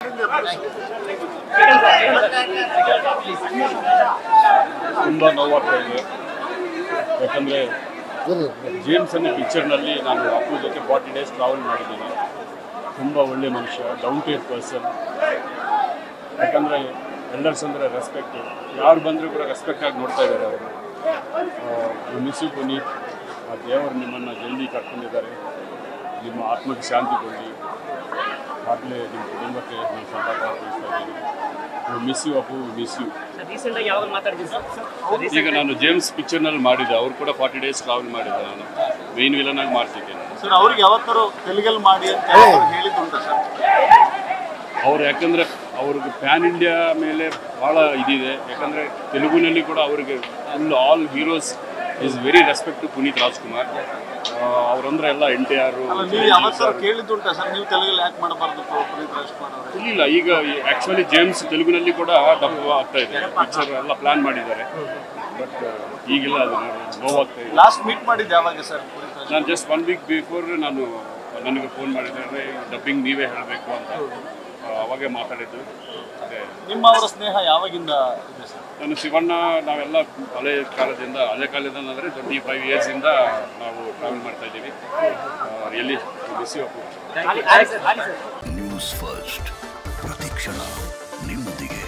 ತುಂಬ ನೋವಾಗ್ತಾ ಇದೆ ಯಾಕಂದರೆ ಜೇಮ್ಸ್ ಅನ್ನೋ ಪಿಕ್ಚರ್ನಲ್ಲಿ ನಾನು ಅಪ್ಪು ಜೊತೆ ಫಾರ್ಟಿ ಡೇಸ್ ಟ್ರಾವೆಲ್ ಮಾಡಿದ್ದೀನಿ ತುಂಬ ಒಳ್ಳೆ ಮನುಷ್ಯ ಡೌನ್ ಟು ಏಟ್ ಪರ್ಸನ್ ಯಾಕಂದರೆ ಎಲ್ಡರ್ಸ್ ಅಂದರೆ ರೆಸ್ಪೆಕ್ಟ್ ಯಾರು ಬಂದರೂ ಕೂಡ ರೆಸ್ಪೆಕ್ಟ್ ಆಗಿ ನೋಡ್ತಾ ಇದ್ದಾರೆ ಅವರು ಮಿಸ್ ಯು ಪುನೀತ್ ಆ ದೇವರು ನಿಮ್ಮನ್ನು ಜಲ್ದಿ ಕರ್ಕೊಂಡಿದ್ದಾರೆ ನಿಮ್ಮ ಆತ್ಮಕ್ಕೆ ಶಾಂತಿ ಕೊಡಲಿ ಆಗಲೇ ನಿಮ್ಮ ಕುಟುಂಬಕ್ಕೆ ನಾನು ಸಂತಾಪ ತಿಳಿಸ್ತಾ ಇದ್ದೀನಿ miss you Appu miss you recent ಆಗಿ ಯಾವಾಗ ಮಾತಾಡಿದ್ವಿ ಸರ್ ಈಗ ನಾನು ಜೇಮ್ಸ್ ಪಿಕ್ಚರ್ನಲ್ಲಿ ಮಾಡಿದ್ದೆ ಅವ್ರು ಕೂಡ ಫಾರ್ಟಿ ಡೇಸ್ ಟ್ರಾವೆಲ್ ಮಾಡಿದ್ದೆ ನಾನು ಮೇನ್ ವಿಲನ್ ಆಗಿ ಮಾಡ್ತಿದ್ದೆ ನಾನು ಸರ್ ಅವ್ರಿಗೆ ಯಾವತ್ತಾರು ತೆಲುಗಲ್ಲಿ ಮಾಡಿ ಅಂತ ಯಾವತ್ತಾರು ಹೇಳಿದ್ದುಂಟಾ ಸರ್ ಅವ್ರು ಯಾಕಂದರೆ ಅವ್ರಿಗೆ ಪ್ಯಾನ್ ಇಂಡಿಯಾ ಮೇಲೆ ಭಾಳ ಇದಿದೆ ಯಾಕಂದರೆ ತೆಲುಗುನಲ್ಲಿ ಕೂಡ ಅವರಿಗೆ full all heroes is very respect to Puneeth Rajkumar ಅವರಂದ್ರೆ ಎಲ್ಲ ಎನ್ ಟಿ ಆರು ಅಲ್ಲ ನೀವು ಯಾವತ್ತಾರು ಕೇಳಿದ್ದುಂಟಾ ಸರ್ ನೀವು ತೆಲುಗಲ್ಲಿ ಯಾಕೆ ಮಾಡಬಾರ್ದು ಪುನೀತ್ ರಾಜ್ಕುಮಾರ್ ಅವರು ಇಲ್ಲ ಈಗ ಆ್ಯಕ್ಚುಲಿ ಜೇಮ್ಸ್ ತೆಲುಗುನಲ್ಲಿ ಕೂಡ ಡಬ್ ಆಗ್ತಾ ಇದೆ ಪಿಕ್ಚರ್ ಎಲ್ಲ ಪ್ಲಾನ್ ಮಾಡಿದ್ದಾರೆ ಬಟ್ ಈಗಿಲ್ಲ ಅದು ನೋವಾಗ್ತಾ ಇದೆ ಲಾಸ್ಟ್ ಮೀಟ್ ಮಾಡಿದ್ದು ಯಾವಾಗ ಸರ್ ಪುನೀತ್ ರಾಜ್ಕುಮಾರ್ ನಾನು ಜಸ್ಟ್ ಒನ್ ವೀಕ್ ಬಿಫೋರ್ ನಾನು ನನಗೆ ಫೋನ್ ಮಾಡಿದ್ದಾರೆ ಡಬ್ಬಿಂಗ್ ನೀವೇ ಹೇಳಬೇಕು ಅಂತ ಆ, ಅವಾಗೇ ಮಾತಾಡಿದ್ದು ಅದೇ ನಿಮ್ಮ ಅವರ ಸ್ನೇಹ ಯಾವಾಗಿಂದ ಇದೆ ಸರ್ ನಾನು ಶಿವಣ್ಣ ನಾವೆಲ್ಲ ಹಳೆ ಕಾಲದಿಂದ ಹಳೆ ಕಾಲದಿಂದ ಅಂದರೆ ಟ್ವೆಂಟಿ ಫೈವ್ ಇಯರ್ಸಿಂದ ನಾವು ಟ್ರಾವೆಲ್ ಮಾಡ್ತಾ ಇದ್ದೀವಿ ರಿಯಲಿ ಮಿಸ್ ಯು ಆಲಿ ಆಲಿ ಸರ್ ಆಲಿ ಸರ್ ನ್ಯೂಸ್ ಫಸ್ಟ್ ಪ್ರತಿಕ್ಷಣ ನಿಮ್ಮೊಂದಿಗೆ